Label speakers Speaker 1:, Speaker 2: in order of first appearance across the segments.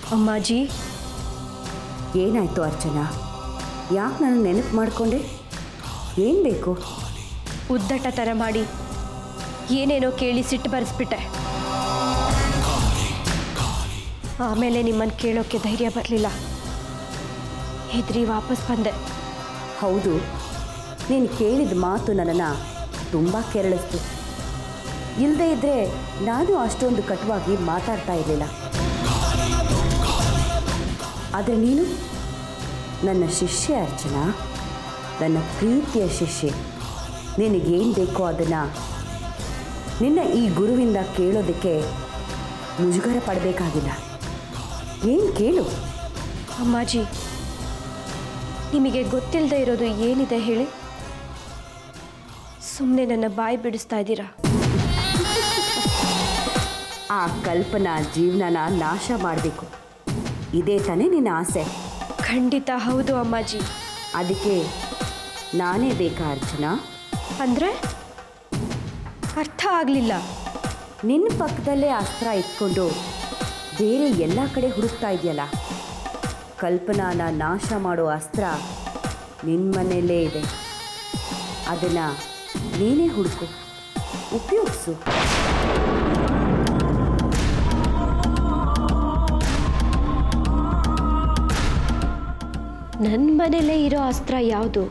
Speaker 1: ಅಮ್ಮಾಜಿ
Speaker 2: ಏನಾಯ್ತು ಅರ್ಚನಾ ಯಾಕೆ ನಾನು ನೆನಪು ಮಾಡಿಕೊಂಡೆ ಏನು ಬೇಕು
Speaker 1: ಉದ್ದಟ ಥರ ಮಾಡಿ ಏನೇನೋ ಕೇಳಿ ಸಿಟ್ಟು ಬರೆಸ್ಬಿಟ್ಟೆ ಆಮೇಲೆ ನಿಮ್ಮನ್ನು ಕೇಳೋಕ್ಕೆ ಧೈರ್ಯ ಬರಲಿಲ್ಲ ಹೆದ್ರಿ ವಾಪಸ್ ಬಂದೆ
Speaker 2: ಹೌದು ನೀನು ಕೇಳಿದ ಮಾತು ನನ್ನನ್ನು ತುಂಬ ಕೆರಳಿಸ್ತು ಇಲ್ಲದೇ ಇದ್ದರೆ ನಾನು ಅಷ್ಟೊಂದು ಕಟುವಾಗಿ ಮಾತಾಡ್ತಾ ಇರಲಿಲ್ಲ ಆದರೆ ನೀನು ನನ್ನ ಶಿಷ್ಯ ಅರ್ಚನಾ ನನ್ನ ಪ್ರೀತಿಯ ಶಿಷ್ಯೆ ನಿನಗೇನು ಬೇಕೋ ಅದನ್ನು ನಿನ್ನ ಈ ಗುರುವಿಂದ ಕೇಳೋದಕ್ಕೆ ಮುಜುಗರ ಪಡಬೇಕಾಗಿಲ್ಲ ಏನು ಕೇಳು
Speaker 1: ಅಮ್ಮಾಜಿ ನಿಮಗೆ ಗೊತ್ತಿಲ್ಲದೆ ಇರೋದು ಏನಿದೆ ಹೇಳಿ ಸುಮ್ಮನೆ ನನ್ನ ಬಾಯಿ ಬಿಡಿಸ್ತಾ ಇದ್ದೀರಾ
Speaker 2: ಆ ಕಲ್ಪನಾ ಜೀವನನ ನಾಶ ಮಾಡಬೇಕು ಇದೇ ತಾನೇ ನಿನ್ನ ಆಸೆ
Speaker 1: ಖಂಡಿತ ಹೌದು ಅಮ್ಮಾಜಿ
Speaker 2: ಅದಕ್ಕೆ ನಾನೇ ಬೇಕಾ ಅರ್ಚನಾ
Speaker 1: ಅಂದರೆ ಅರ್ಥ ಆಗಲಿಲ್ಲ
Speaker 2: ನಿನ್ನ ಪಕ್ಕದಲ್ಲೇ ಅಸ್ತ್ರ ಇಟ್ಕೊಂಡು ಬೇರೆ ಎಲ್ಲ ಕಡೆ ಹುಡುಕ್ತಾ ಇದೆಯಲ್ಲ ಕಲ್ಪನಾನ ನಾಶ ಮಾಡೋ ಅಸ್ತ್ರ ನಿನ್ನ ಮನೆಯಲ್ಲೇ ಇದೆ ಅದನ್ನು ನೀನೇ ಹುಡುಕು ಉಪಯೋಗಿಸು
Speaker 1: ನನ್ನ ಮನೇಲೇ ಇರೋ ಅಸ್ತ್ರ ಯಾವುದು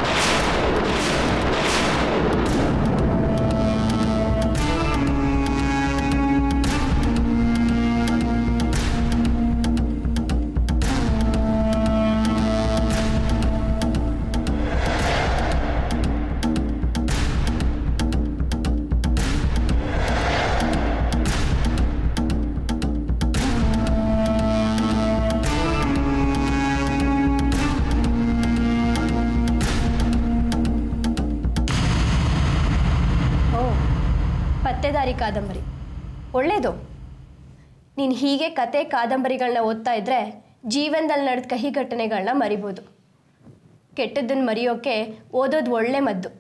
Speaker 1: ಓ ಪತ್ತೆದಾರಿ ಕಾದಂಬರಿ ಒಳ್ಳೇದು ನೀನು ಹೀಗೆ ಕತೆ ಕಾದಂಬರಿಗಳನ್ನ ಓದ್ತಾ ಇದ್ರೆ ಜೀವನದಲ್ಲಿ ನಡೆದ ಕಹಿ ಘಟನೆಗಳನ್ನ ಮರಿಬೋದು ಕೆಟ್ಟದ್ದನ್ನು ಮರೆಯೋಕೆ ಓದೋದು ಒಳ್ಳೆ ಮದ್ದು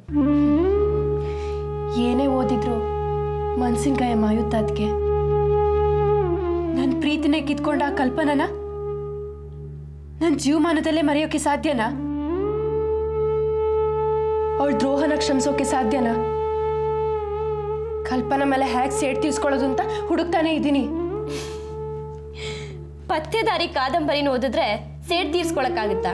Speaker 3: ಏನೇ ಓದಿದ್ರು ಮನ್ಸಿನ ಕೈ ಮಾಯುತ್ತ ಅದಕ್ಕೆ ನನ್ನ ಪ್ರೀತಿನೇ ಕಿತ್ಕೊಂಡ ಆ ಕಲ್ಪನನ ನನ್ನ ಜೀವಮಾನದಲ್ಲೇ ಮರೆಯೋಕೆ ಸಾಧ್ಯನಾ ಅವಳ ದ್ರೋಹನ ಕ್ಷಮಿಸೋಕೆ ಸಾಧ್ಯನಾ ಕಲ್ಪನ ಮೇಲೆ ಹ್ಯಾಕ್ ಸೇಡ್ ತೀರ್ಸ್ಕೊಳ್ಳೋದು ಅಂತ ಹುಡುಕ್ತಾನೆ ಇದ್ದೀನಿ
Speaker 1: ಪತ್ತೆದಾರಿ ಕಾದಂಬರಿನ ಓದಿದ್ರೆ ಸೇಡ್ ತೀರ್ಸ್ಕೊಳಕ್ಕಾಗುತ್ತಾ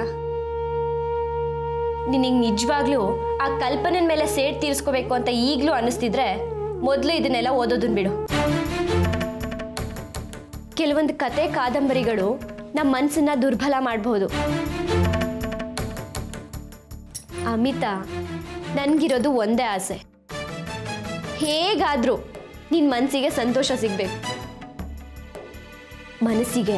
Speaker 1: ನಿನಗೆ ನಿಜವಾಗ್ಲೂ ಆ ಕಲ್ಪನೆ ಮೇಲೆ ಸೇಡ್ ತೀರ್ಸ್ಕೋಬೇಕು ಅಂತ ಈಗಲೂ ಅನ್ನಿಸ್ತಿದ್ರೆ ಮೊದಲು ಇದನ್ನೆಲ್ಲ ಓದೋದನ್ನ ಬಿಡು ಕೆಲವೊಂದು ಕತೆ ಕಾದಂಬರಿಗಳು ನಮ್ಮ ಮನಸ್ಸನ್ನ ದುರ್ಬಲ ಮಾಡಬಹುದು ಅಮಿತಾ ನನಗಿರೋದು ಒಂದೇ ಆಸೆ ಹೇಗಾದರೂ ನಿನ್ನ ಮನಸ್ಸಿಗೆ ಸಂತೋಷ ಸಿಗಬೇಕು ಮನಸ್ಸಿಗೆ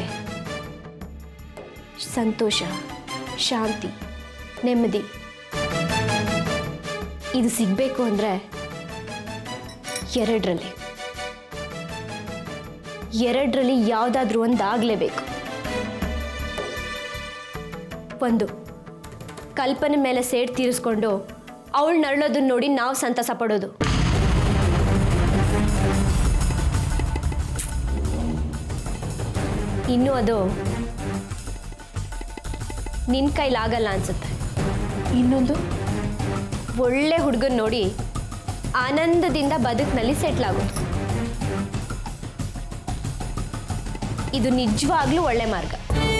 Speaker 1: ಸಂತೋಷ ಶಾಂತಿ ನೆಮ್ಮದಿ ಇದು ಸಿಗಬೇಕು ಅಂದರೆ ಎರಡರಲ್ಲಿ ಎರಡರಲ್ಲಿ ಯಾವುದಾದ್ರೂ ಒಂದು ಆಗಲೇಬೇಕು ಒಂದು ಕಲ್ಪನೆ ಮೇಲೆ ಸೇಡ್ ತೀರಿಸ್ಕೊಂಡು ಅವಳು ನರಳೋದನ್ನ ನೋಡಿ ನಾವು ಸಂತಸ ಪಡೋದು ಇನ್ನು ಅದು ನಿನ್ನ ಕೈಲಾಗಲ್ಲ ಅನ್ಸುತ್ತೆ
Speaker 3: ಇನ್ನೊಂದು
Speaker 1: ಒಳ್ಳೆ ಹುಡುಗನ್ ನೋಡಿ ಆನಂದದಿಂದ ಬದುಕಿನಲ್ಲಿ ಸೆಟ್ಲ್ ಆಗೋದು ಇದು ನಿಜವಾಗ್ಲೂ ಒಳ್ಳೆ ಮಾರ್ಗ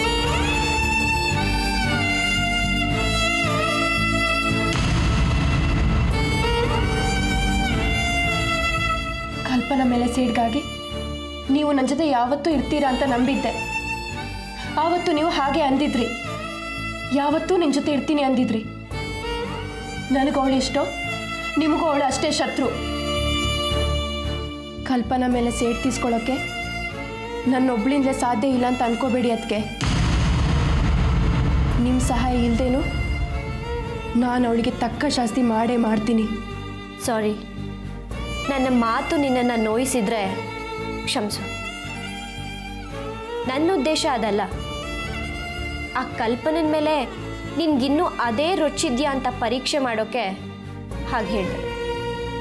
Speaker 3: ಕಲ್ಪನ ಮೇಲೆ ಸೇಡ್ಗಾಗಿ ನೀವು ನನ್ನ ಜೊತೆ ಯಾವತ್ತೂ ಇರ್ತೀರಾ ಅಂತ ನಂಬಿದ್ದೆ ಆವತ್ತು ನೀವು ಹಾಗೆ ಅಂದಿದ್ರಿ ಯಾವತ್ತೂ ನಿನ್ನ ಜೊತೆ ಇರ್ತೀನಿ ಅಂದಿದ್ರಿ ನನಗೆ ಅವಳು ಇಷ್ಟೋ ನಿಮಗೂ ಅವಳು ಅಷ್ಟೇ ಶತ್ರು ಕಲ್ಪನ ಮೇಲೆ ಸೇಡ್ ತೀಸ್ಕೊಳ್ಳೋಕ್ಕೆ ನನ್ನೊಬ್ಳಿಂದಲೇ ಸಾಧ್ಯ ಇಲ್ಲ ಅಂತ ಅನ್ಕೋಬೇಡಿ ಅದಕ್ಕೆ ನಿಮ್ಮ ಸಹಾಯ ಇಲ್ಲದೇನು ನಾನು ಅವಳಿಗೆ ತಕ್ಕ ಶಾಸ್ತಿ ಮಾಡೇ ಮಾಡ್ತೀನಿ
Speaker 1: ಸಾರಿ ನನ್ನ ಮಾತು ನಿನ್ನನ್ನು ನೋಯಿಸಿದ್ರೆ ಕ್ಷಮಿಸು ನನ್ನ ಉದ್ದೇಶ ಅದಲ್ಲ ಆ ಕಲ್ಪನೆ ಮೇಲೆ ನಿನ್ಗಿನ್ನೂ ಅದೇ ರೊಚ್ಚಿದ್ಯಾ ಅಂತ ಪರೀಕ್ಷೆ ಮಾಡೋಕೆ ಹಾಗೆ ಹೇಳಿದೆ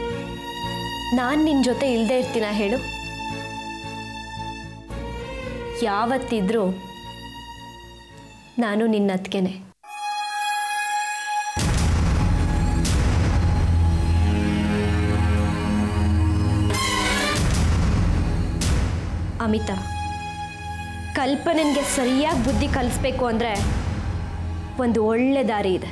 Speaker 1: ನಾನು ನಿನ್ನ ಜೊತೆ ಇಲ್ಲದೆ ಇರ್ತೀನ ಹೇಳು ಯಾವತ್ತಿದ್ರೂ ನಾನು ನಿನ್ನ ಅತ್ತಿಗೆನೆ ಅಮಿತಾ ಕಲ್ಪನೆಗೆ ಸರಿಯಾಗಿ ಬುದ್ಧಿ ಕಲಿಸ್ಬೇಕು ಅಂದರೆ ಒಂದು ಒಳ್ಳೆ ದಾರಿ ಇದೆ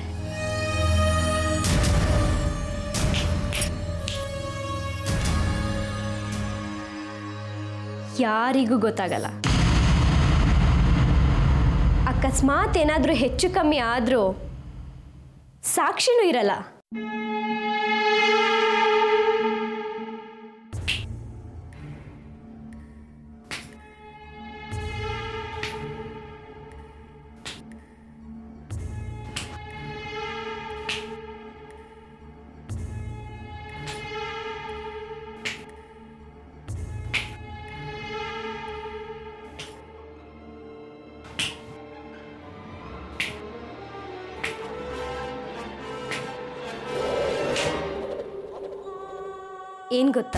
Speaker 1: ಯಾರಿಗೂ ಗೊತ್ತಾಗಲ್ಲ ಅಕಸ್ಮಾತ್ ಏನಾದರೂ ಹೆಚ್ಚು ಕಮ್ಮಿ ಆದರೂ ಸಾಕ್ಷಿನೂ ಇರಲ್ಲ ಏನು ಗೊತ್ತಾ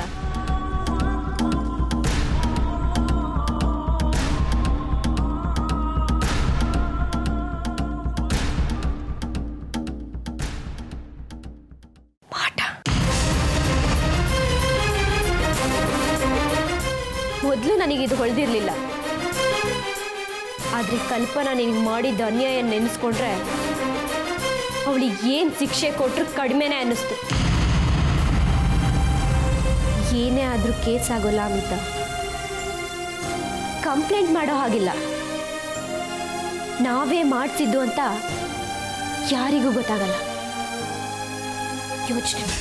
Speaker 1: ಪಾಠ ಮೊದಲು ನನಗಿದು ಹೊಳೆದಿರಲಿಲ್ಲ ಆದರೆ ಕಲ್ಪನಾ ನಿನಗೆ ಮಾಡಿದ್ದ ಅನ್ಯಾಯ ನೆನೆಸ್ಕೊಂಡ್ರೆ ಅವಳಿಗೆ ಏನು ಶಿಕ್ಷೆ ಕೊಟ್ಟರು ಕಡಿಮೆನೇ ಅನ್ನಿಸ್ತು ಏನೇ ಆದರೂ ಕೇಸ್ ಆಗೋಲ್ಲ ಅಮಿತ ಕಂಪ್ಲೇಂಟ್ ಮಾಡೋ ಹಾಗಿಲ್ಲ ನಾವೇ ಮಾಡ್ತಿದ್ದು ಅಂತ ಯಾರಿಗೂ ಗೊತ್ತಾಗಲ್ಲ ಯೋಚನೆ ಮಾಡಿ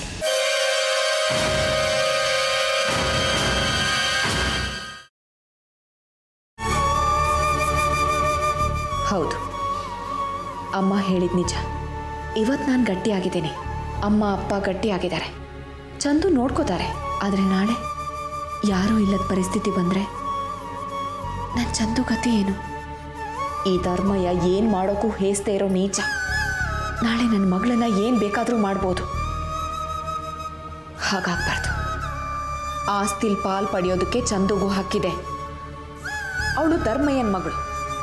Speaker 4: ಹೌದು ಅಮ್ಮ ಹೇಳಿದ ನಿಜ ಇವತ್ತು ನಾನು ಗಟ್ಟಿಯಾಗಿದ್ದೀನಿ ಅಮ್ಮ ಅಪ್ಪ ಗಟ್ಟಿಯಾಗಿದ್ದಾರೆ ಚಂದು ನೋಡ್ಕೋತಾರೆ ಆದರೆ ನಾಳೆ ಯಾರೂ ಇಲ್ಲದ ಪರಿಸ್ಥಿತಿ ಬಂದರೆ ನನ್ನ ಚಂದು ಗತಿ ಏನು ಈ ಧರ್ಮಯ್ಯ ಏನು ಮಾಡೋಕ್ಕೂ ಹೇಸ್ದೇ ಇರೋ ನೀಚ ನಾಳೆ ನನ್ನ ಮಗಳನ್ನ ಏನು ಬೇಕಾದರೂ ಮಾಡ್ಬೋದು ಹಾಗಾಗ್ಬಾರ್ದು ಆಸ್ತಿಲ್ ಪಾಲ್ ಪಡೆಯೋದಕ್ಕೆ ಚಂದುಗೂ ಹಾಕಿದೆ ಅವಳು ಧರ್ಮಯ್ಯನ ಮಗಳು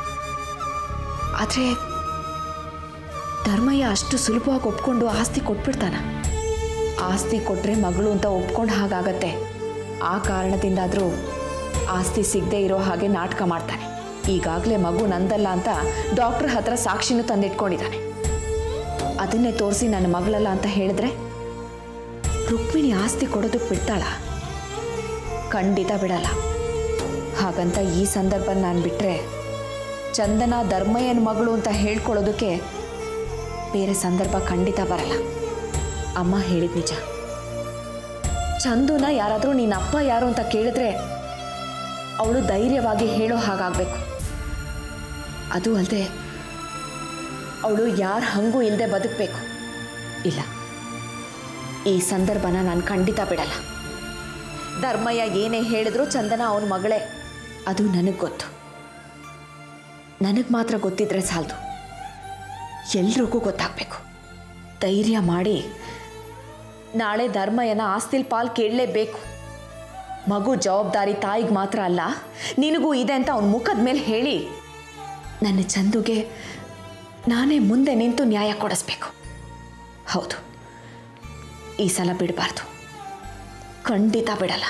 Speaker 4: ಆದರೆ ಧರ್ಮಯ್ಯ ಅಷ್ಟು ಸುಲಭವಾಗಿ ಒಪ್ಕೊಂಡು ಆಸ್ತಿ ಕೊಟ್ಬಿಡ್ತಾನ ಆಸ್ತಿ ಕೊಟ್ಟರೆ ಮಗಳು ಅಂತ ಒಪ್ಕೊಂಡು ಹಾಗಾಗತ್ತೆ ಆ ಕಾರಣದಿಂದಾದರೂ ಆಸ್ತಿ ಸಿಗದೆ ಇರೋ ಹಾಗೆ ನಾಟಕ ಮಾಡ್ತಾನೆ ಈಗಾಗಲೇ ಮಗು ನಂದಲ್ಲ ಅಂತ ಡಾಕ್ಟ್ರ್ ಹತ್ರ ಸಾಕ್ಷಿನೂ ತಂದಿಟ್ಕೊಂಡಿದ್ದಾನೆ ಅದನ್ನೇ ತೋರಿಸಿ ನನ್ನ ಮಗಳಲ್ಲ ಅಂತ ಹೇಳಿದ್ರೆ ರುಕ್ಮಿಣಿ ಆಸ್ತಿ ಕೊಡೋದಕ್ಕೆ ಬಿಡ್ತಾಳ ಖಂಡಿತ ಬಿಡಲ್ಲ ಹಾಗಂತ ಈ ಸಂದರ್ಭ ನಾನು ಬಿಟ್ಟರೆ ಚಂದನ ಧರ್ಮಯ್ಯನ ಮಗಳು ಅಂತ ಹೇಳ್ಕೊಳ್ಳೋದಕ್ಕೆ ಬೇರೆ ಸಂದರ್ಭ ಖಂಡಿತ ಬರಲ್ಲ ಅಮ್ಮ ಹೇಳಿದ ನಿಜ ಚಂದುನ ಯಾರಾದರೂ ನಿನ್ನ ಅಪ್ಪ ಯಾರು ಅಂತ ಕೇಳಿದ್ರೆ ಅವಳು ಧೈರ್ಯವಾಗಿ ಹೇಳೋ ಹಾಗಾಗಬೇಕು ಅದು ಅಲ್ಲದೆ ಅವಳು ಯಾರು ಹಂಗೂ ಇಲ್ಲದೆ ಬದುಕಬೇಕು ಇಲ್ಲ ಈ ಸಂದರ್ಭನ ನಾನು ಖಂಡಿತ ಬಿಡಲ್ಲ ಧರ್ಮಯ್ಯ ಏನೇ ಹೇಳಿದ್ರು ಚಂದನ ಅವನ ಮಗಳೇ ಅದು ನನಗೆ ಗೊತ್ತು ನನಗೆ ಮಾತ್ರ ಗೊತ್ತಿದ್ರೆ ಸಾಲದು ಎಲ್ರಿಗೂ ಗೊತ್ತಾಗಬೇಕು ಧೈರ್ಯ ಮಾಡಿ ನಾಳೆ ಧರ್ಮಯ್ಯನ ಆಸ್ತಿಲ್ ಪಾಲ್ ಕೇಳಲೇಬೇಕು ಮಗು ಜವಾಬ್ದಾರಿ ತಾಯಿಗೆ ಮಾತ್ರ ಅಲ್ಲ ನಿನಗೂ ಇದೆ ಅಂತ ಅವನ ಮುಖದ ಮೇಲೆ ಹೇಳಿ ನನ್ನ ಚಂದುಗೆ ನಾನೇ ಮುಂದೆ ನಿಂತು ನ್ಯಾಯ ಕೊಡಿಸ್ಬೇಕು ಹೌದು ಈ ಸಲ ಬಿಡಬಾರ್ದು ಖಂಡಿತ ಬಿಡಲ್ಲ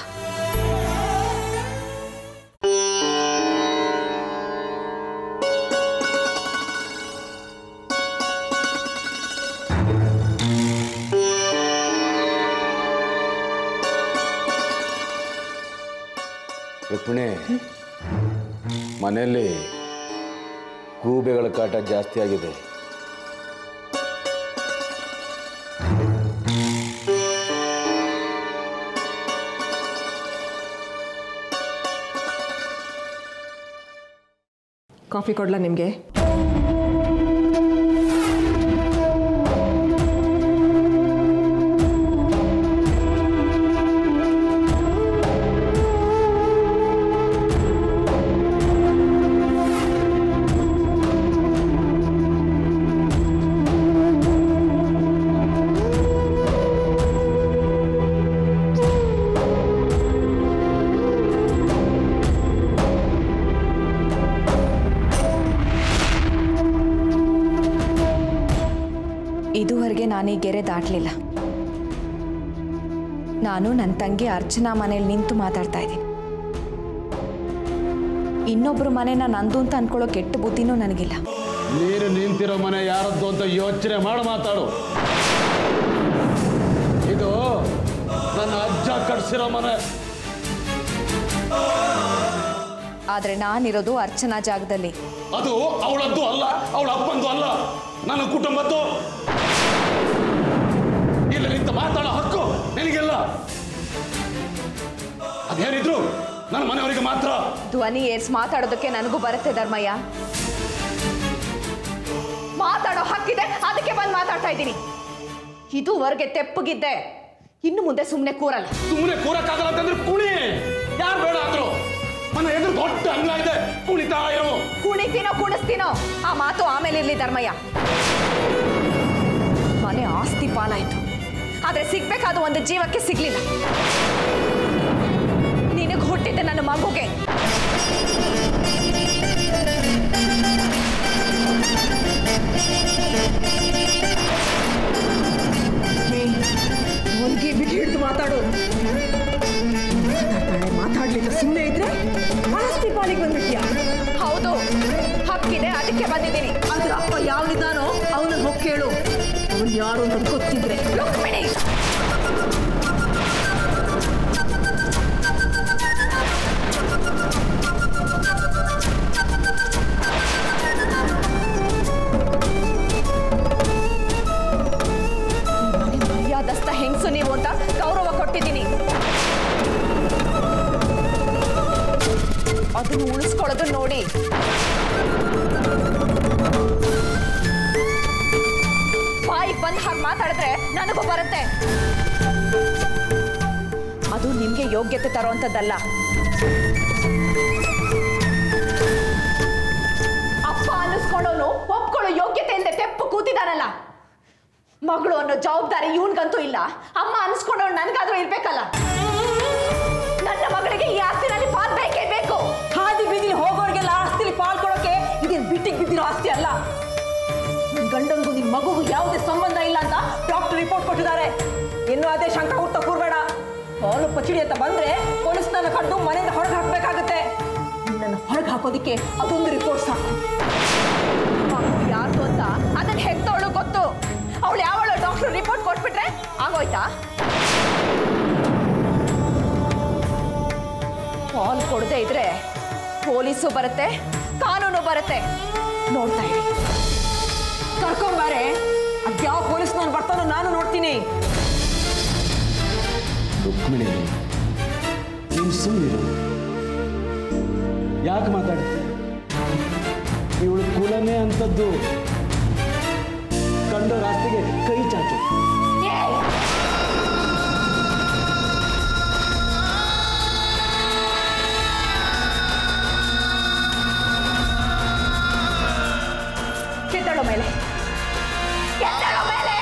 Speaker 5: ರುಕ್ಮಿಣಿ ಮನೆಯಲ್ಲಿ ಗೂಬೆಗಳ ಕಾಟ ಜಾಸ್ತಿ ಆಗಿದೆ
Speaker 6: ಕಾಫಿ ಕೊಡ್ಲಾ ನಿಮಗೆ
Speaker 4: ಇದುವರೆಗೆ ನಾನು ಈ ಗೆರೆ ದಾಟಲಿಲ್ಲ ನಾನು ನನ್ನ ತಂಗಿ ಅರ್ಚನಾ ಮನೇಲಿ ನಿಂತು ಮಾತಾಡ್ತಾ ಇದ್ದೀನಿ ಇನ್ನೊಬ್ಬರ ಮನೆನ ನಂದು ಅಂತ ಅನ್ಕೊಳ್ಳೋ ಕೆಟ್ಟ ಬುದ್ಧಿನೂ ನನಗಿಲ್ಲ
Speaker 6: ನೀನು ನಿಂತಿರೋ ಮನೆ ಯಾರದ್ದು ಅಂತ ಯೋಚನೆ ಮಾಡಿ ಮಾತಾಡು ಇದು ನನ್ನ ಅಜ್ಜ ಕಟ್ಸಿರೋ ಮನೆ
Speaker 4: ಆದರೆ ನಾನಿರೋದು ಅರ್ಚನಾ ಜಾಗದಲ್ಲಿ
Speaker 6: ಅದು ಅವಳದ್ದು ಅಲ್ಲ ಅವಳ ಅಪ್ಪಂದು ಅಲ್ಲ ನನ್ನ ಕುಟುಂಬದ್ದು ಇಲ್ಲಿ ನಿಂತು ಮಾತಾಡೋ ಹಕ್ಕು ನಿನಗೆಲ್ಲ ಅದೇನಿದ್ರು ನನ್ನ ಮನೆಯವರಿಗೆ ಮಾತ್ರ
Speaker 4: ಧ್ವನಿ ಏರ್ಸ್ ಮಾತಾಡೋದಕ್ಕೆ ನನಗೂ ಬರುತ್ತೆ ಧರ್ಮಯ್ಯ ಮಾತಾಡೋ ಹಕ್ಕಿದೆ ಅದಕ್ಕೆ ಬಂದು ಮಾತಾಡ್ತಾ ಇದ್ದೀನಿ ಇದುವರೆಗೆ ತೆಪ್ಪಗಿದ್ದೆ ಇನ್ನು ಮುಂದೆ ಸುಮ್ಮನೆ ಕೂರಲ್ಲ
Speaker 6: ಸುಮ್ಮನೆ ಕೂರಕ್ಕಾಗಲ್ಲ ಅಂತಂದ್ರೆ ಕುಣಿ ಯಾರು ಬೇಡ ಅಂದ್ರು ಮನೆ ಎದುರು ದೊಡ್ಡ ಅಂಗ್ಲ ಇದೆ ಕುಣಿತಾ ಇರು
Speaker 4: ಕುಣಿತೀನೋ ಕುಣಿಸ್ತೀನೋ ಆ ಮಾತು ಆಮೇಲೆ ಇರ್ಲಿ ಧರ್ಮಯ್ಯ ಮನೆ ಆಸ್ತಿ ಪಾಲಾಯ್ತು ಆದ್ರೆ ಸಿಗ್ಬೇಕಾದ ಒಂದು ಜೀವಕ್ಕೆ ಸಿಗ್ಲಿಲ್ಲ ನಿನಗೆ ಹುಟ್ಟಿದ್ದೆ ನನ್ನ ಮಗುಗೆ
Speaker 7: ಅವನಿಗೆ ಬಿಟ್ಟು ಹಿಡಿದು ಮಾತಾಡು ಮಾತಾಡ್ತಾಳೆ ಮಾತಾಡ್ಲಿಲ್ಲ ಸುಮ್ಮನೆ ಇದ್ರೆ ಆಸ್ತಿ ಪಾಲಿಗೆ ಬಂದ್ಬಿಟ್ಯಾ
Speaker 4: ಹೌದು ಹಕ್ಕಿದೆ ಅದಕ್ಕೆ ಬಂದಿದ್ದೀನಿ
Speaker 7: ಅದ್ರ ಅಪ್ಪ ಯಾವನಿದಾನೋ ಅವನ ಹೋಗಿ ಕೇಳು ಅವನ್ ಯಾರು ಅಂತ ಗೊತ್ತಿದ್ರೆ
Speaker 4: ರುಕ್ಮಿಣಿ ಮನೆ ಮರ್ಯಾದಸ್ಥ ಹೆಂಗಸು ನೀವು ಅಂತ ಗೌರವ ಕೊಟ್ಟಿದ್ದೀನಿ ಅದನ್ನು ಉಳಿಸ್ಕೊಳ್ಳೋದು ನೋಡಿ ಬಾಯಿ ಬಂದ್ ಹಾಗೆ ಮಾತಾಡಿದ್ರೆ ನನಗೂ ಬರುತ್ತೆ ಅದು ನಿಮ್ಗೆ ಯೋಗ್ಯತೆ ತರುವಂಥದ್ದಲ್ಲ ಅಪ್ಪ ಅನ್ನಿಸ್ಕೊಳ್ಳೋನು ಒಪ್ಕೊಳ್ಳೋ ಯೋಗ್ಯತೆಯಿಂದ ತೆಪ್ಪು ಕೂತಿದಾನಲ್ಲ ಮಗಳು ಅನ್ನೋ ಜವಾಬ್ದಾರಿ ಇವನ್ಗಂತೂ ಇಲ್ಲ ಅಮ್ಮ ಅನ್ಸ್ಕೊಂಡವಳು ನನಗಾದ್ರೂ ಇರ್ಬೇಕಲ್ಲ ನನ್ನ ಮಗಳಿಗೆ ಈ ಆಸ್ತಿನಲ್ಲಿ ಪಾಲ್ ಬೇಕೇ ಬೇಕು
Speaker 7: ಹಾದಿ ಬೀದಿಲಿ ಹೋಗೋರಿಗೆಲ್ಲ ಆಸ್ತಿಲಿ ಪಾಲ್ಕೊಳಕ್ಕೆ ಇದೇನು ಬಿಟ್ಟಿಗೆ ಬಿದ್ದಿರೋ ಆಸ್ತಿ ಅಲ್ಲ ನಿನ್ ಗಂಡಂಗೂ ನಿನ್ ಮಗುಗೂ ಯಾವುದೇ ಸಂಬಂಧ ಇಲ್ಲ ಅಂತ ಡಾಕ್ಟರ್ ರಿಪೋರ್ಟ್ ಕೊಟ್ಟಿದ್ದಾರೆ ಇನ್ನು ಅದೇ ಶಂಕ ಹುಟ್ಟ ಕೂರ್ಬೇಡ ಹಾಲು ಪಚಡಿ ಅಂತ ಬಂದ್ರೆ ಪೊಲೀಸ್ನನ್ನ ಕಡ್ದು ಮನೆಯಿಂದ ಹೊರಗೆ ಹಾಕ್ಬೇಕಾಗತ್ತೆ ನಿನ್ನನ್ನು ಹೊರಗೆ ಹಾಕೋದಿಕ್ಕೆ ಅದೊಂದು ರಿಪೋರ್ಟ್ ಸಾಕು
Speaker 4: ಮಗು ಯಾರ್ದು ಅಂತ ಅದನ್ನ ಹೆತ್ತವಳು ಗೊತ್ತು ಅವಳು ಯಾವಳು ಡಾಕ್ಟರ್ ರಿಪೋರ್ಟ್ ಕೊಟ್ಬಿಟ್ರೆ ಆಗೋಯ್ತಾ ಪಾಲ್ ಕೊಡದೆ ಇದ್ರೆ ಪೊಲೀಸು ಬರುತ್ತೆ ಕಾನೂನು ಬರುತ್ತೆ ನೋಡ್ತಾ ಇರಿ
Speaker 7: ಕರ್ಕೊಂಬಾರೆ ಅದ್ಯಾವ ಪೊಲೀಸ್ನವ್ನು ಬರ್ತಾನೋ ನಾನು ನೋಡ್ತೀನಿ
Speaker 6: ರುಕ್ಮಿಣಿ ನೀನು ಸುಮ್ಮನಿರು ಯಾಕೆ ಮಾತಾಡ್ತೀಯ ಇವಳು ಕುಲನೇ ಅಂತದ್ದು ಕಂಡು ರಾಸ್ತೆಗೆ ಕೈ ಚಾಚು
Speaker 4: ಕೆದ್ದಳು ಮೇಲೆ ಕೆದ್ದಳು ಮೇಲೆ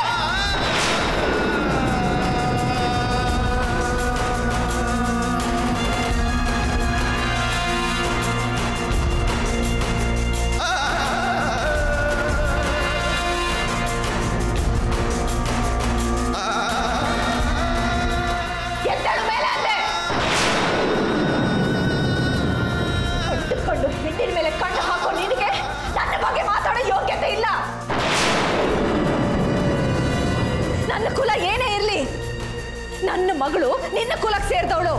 Speaker 4: ಕೆದ್ದಳು ಮೇಲೆ ಅಂದೆ ಕಟ್ಟುಕೊಂಡು ಹೆಣ್ಣಿನ ಮೇಲೆ ಕಣ್ಣು ಹಾಕೋ ನಿನಗೆ ನನ್ನ ಬಗ್ಗೆ ಮಾತಾಡೋ ಯೋಗ್ಯತೆ ಇಲ್ಲ ನನ್ನ ಕುಲ ಏನೇ ಇರಲಿ ನನ್ನ ಮಗಳು ನಿನ್ನ ಕುಲಕ್ಕೆ ಸೇರಿದವಳು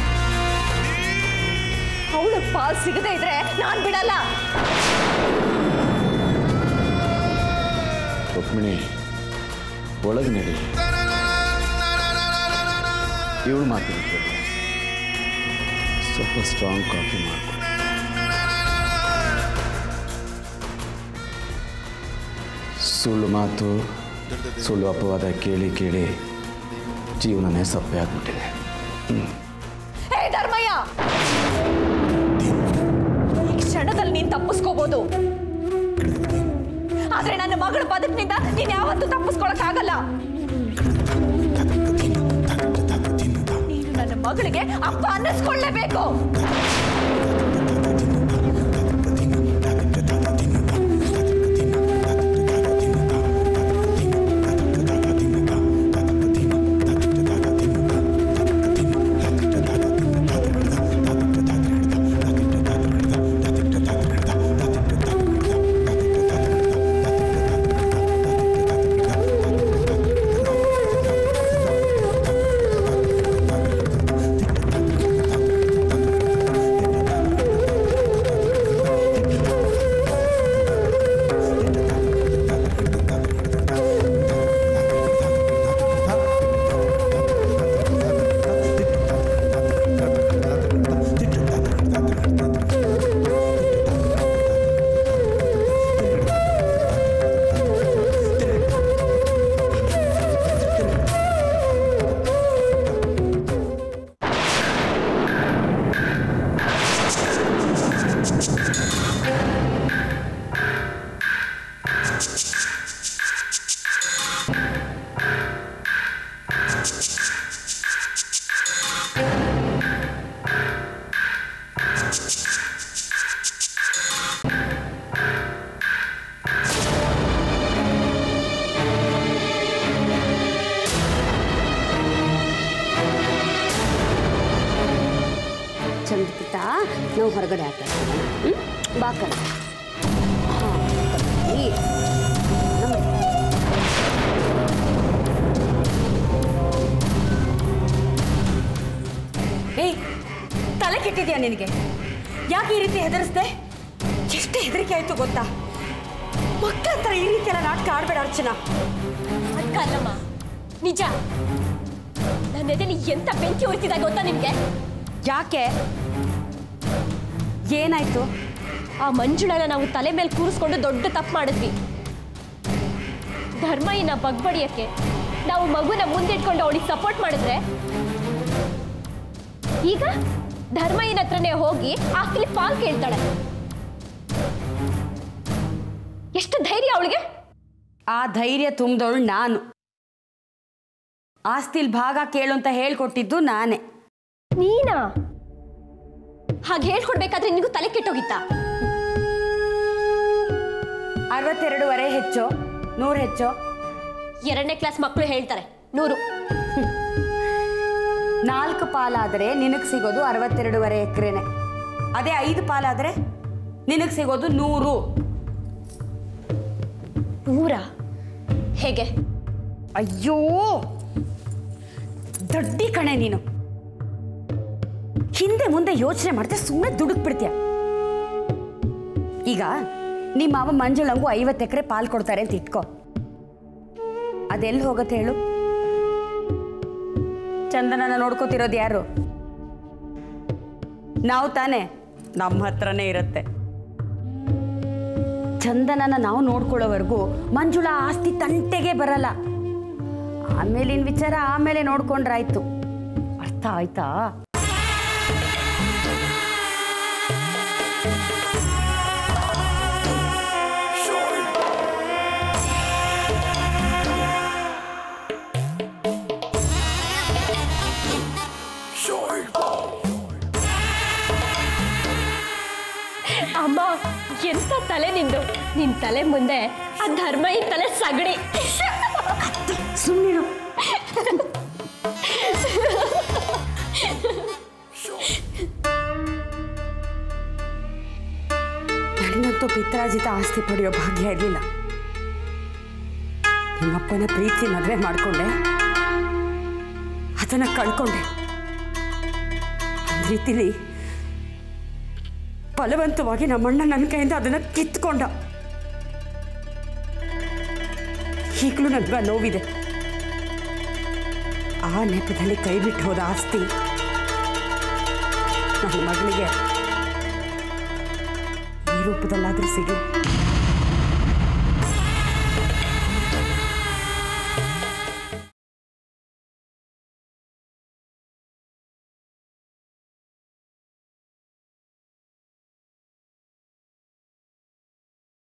Speaker 4: ಅವಳು ಪಾಲ್ ಸಿಗದೆ ಇದ್ರೆ ನಾನ್ ಬಿಡಲ್ಲ
Speaker 5: ರುಕ್ಮಿಣಿ ಒಳಗೆ ನಡಿ ಇವಳು ಮಾತಾಡ್ತಾರೆ ಸ್ವಲ್ಪ ಸ್ಟ್ರಾಂಗ್ ಕಾಫಿ ಮಾಡ್ಕೊ ಸುಳ್ಳು ಮಾತು ಸುಳ್ಳು ಅಪವಾದ ಕೇಳಿ ಕೇಳಿ ಜೀವನನೇ ಸಪ್ಪೆ ಆಗ್ಬಿಟ್ಟಿದೆ
Speaker 4: ಹೇ ಧರ್ಮಯ್ಯ ಈ ಕ್ಷಣದಲ್ಲಿ ನೀನ್ ತಪ್ಪಿಸ್ಕೋಬಹುದು ಆದ್ರೆ ನನ್ನ ಮಗಳ ಬದುಕಿನಿಂದ ನೀನ್ ಯಾವತ್ತೂ ತಪ್ಪಿಸ್ಕೊಳಕ್ಕಾಗಲ್ಲ ನೀನು ನನ್ನ ಮಗಳಿಗೆ ಅಪ್ಪ ಅನ್ನಿಸ್ಕೊಳ್ಳೇಬೇಕು
Speaker 2: ಹೊರಗಡೆ ಆಟ ಆಡ್ತೀನಿ ಹ್ಞೂ ಬಾಕಲ್ಲ ಹಾಂ ಈ ನಮ್ಮ
Speaker 8: ಏಯ್ ತಲೆ ಕೆಟ್ಟಿದ್ಯಾ ನಿನಗೆ ಯಾಕೆ ಈ ರೀತಿ ಹೆದರಿಸ್ದೆ ಎಷ್ಟು ಹೆದರಿಕೆ ಆಯ್ತು ಗೊತ್ತಾ ಮಕ್ಕಳ ಹತ್ರ ಈ ರೀತಿ ಎಲ್ಲ ನಾಟಕ ಆಡ್ಬೇಡ ಅರ್ಚನಾ
Speaker 1: ಅದಕ್ಕಲ್ಲಮ್ಮ ನಿಜ ನನ್ನ ಎದೆಲಿ ಎಂತ ಬೆಂಕಿ ಉಳಿತಿದೆ ಗೊತ್ತಾ ನಿನ್ಗೆ
Speaker 8: ಯಾಕೆ ಏನಾಯ್ತು
Speaker 1: ಆ ಮಂಜುಳನ ನಾವು ತಲೆ ಮೇಲೆ ಕೂರಿಸ್ಕೊಂಡು ದೊಡ್ಡ ತಪ್ಪು ಮಾಡಿದ್ವಿ ಧರ್ಮಯ್ಯನ ಬಗ್ಬಡಿಯಕ್ಕೆ ನಾವು ಮಗುನ ಮುಂದಿಟ್ಕೊಂಡು ಅವಳಿಗೆ ಸಪೋರ್ಟ್ ಮಾಡಿದ್ರೆ ಈಗ ಧರ್ಮಯ್ಯನ ಹತ್ರನೇ ಹೋಗಿ ಆಸ್ತಿಲಿ ಪಾಲ್ ಕೇಳ್ತಾಳೆ ಎಷ್ಟು ಧೈರ್ಯ ಅವಳಿಗೆ
Speaker 8: ಆ ಧೈರ್ಯ ತುಂಬಿದವಳು ನಾನು ಆಸ್ತಿಲ್ ಭಾಗ ಕೇಳು ಅಂತ ಹೇಳ್ಕೊಟ್ಟಿದ್ದು ನಾನೇ
Speaker 1: ನೀನಾ ಹಾಗೆ ಹೇಳ್ಕೊಡ್ಬೇಕಾದ್ರೆ ನಿನಗೂ ತಲೆ ಕೆಟ್ಟೋಗಿತ್ತಾ
Speaker 8: ಅರವತ್ತೆರಡುವರೆ ಹೆಚ್ಚು ನೂರು ಹೆಚ್ಚು
Speaker 1: ಎರಡನೇ ಕ್ಲಾಸ್ ಮಕ್ಕಳು ಹೇಳ್ತಾರೆ ನೂರು
Speaker 8: ನಾಲ್ಕು ಪಾಲಾದರೆ ನಿನಗೆ ಸಿಗೋದು ಅರವತ್ತೆರಡುವರೆ ಎಕರೆನೆ ಅದೇ ಐದು ಪಾಲಾದರೆ ನಿನಗೆ ಸಿಗೋದು ನೂರು
Speaker 1: ನೂರ ಹೇಗೆ
Speaker 8: ಅಯ್ಯೋ ದೊಡ್ಡಿ ಕಣೆ ನೀನು ಹಿಂದೆ ಮುಂದೆ ಯೋಚನೆ ಮಾಡ್ದೆ ಸುಮ್ಮನೆ ದುಡುಕ್ ಬಿಡ್ತೀಯ ಈಗ ನಿಮ್ಮ ಮಾವ ಮಂಜುಳಂಗೂ ಐವತ್ತು ಎಕರೆ ಪಾಲ್ ಕೊಡ್ತಾರೆ ಅಂತ ಇಟ್ಕೋ ಅದೆಲ್ಲಿ ಹೋಗತ್ತೆ ಹೇಳು ಚಂದನನ ನೋಡ್ಕೋತಿರೋದು ಯಾರು ನಾವು ತಾನೇ ನಮ್ಮ ಹತ್ರನೇ ಇರುತ್ತೆ ಚಂದನನ ನಾವು ನೋಡ್ಕೊಳ್ಳೋವರೆಗೂ ಮಂಜುಳಾ ಆಸ್ತಿ ತಂಟೆಗೆ ಬರಲ್ಲ ಆಮೇಲಿನ ವಿಚಾರ ಆಮೇಲೆ ನೋಡ್ಕೊಂಡ್ರಾಯ್ತು ಅರ್ಥ ಆಯ್ತಾ
Speaker 1: ಅಮ್ಮ ಎಂತ ತಲೆ ನಿಂದು ನಿನ್ ತಲೆ ಮುಂದೆ ಆ ಧರ್ಮಯ್ಯ ತಲೆ ಸಗಡಿ
Speaker 8: ಸುಮ್ಮನಿರು ನನಗಂತೂ ಪಿತ್ರಾಜಿತ ಆಸ್ತಿ ಪಡೆಯೋ ಭಾಗ್ಯ ಇರಲಿಲ್ಲ ನಿಮ್ಮಪ್ಪನ ಪ್ರೀತಿ ಮದುವೆ ಮಾಡಿಕೊಂಡೆ ಅದನ್ನ ಕಳ್ಕೊಂಡೆ ಒಂದ್ ರೀತಿಲಿ ಬಲವಂತವಾಗಿ ನಮ್ಮಣ್ಣ ನನ್ನ ಕೈಯಿಂದ ಅದನ್ನ ಕಿತ್ಕೊಂಡ ಈಗಲೂ ನನಗೆ ನೋವಿದೆ ಆ ನೆಪದಲ್ಲಿ ಕೈ ಬಿಟ್ಟು ಹೋದ ಆಸ್ತಿ ನನ್ನ ಮಗಳಿಗೆ ಈ ರೂಪದಲ್ಲಾದ್ರೂ ಸಿಗಲಿ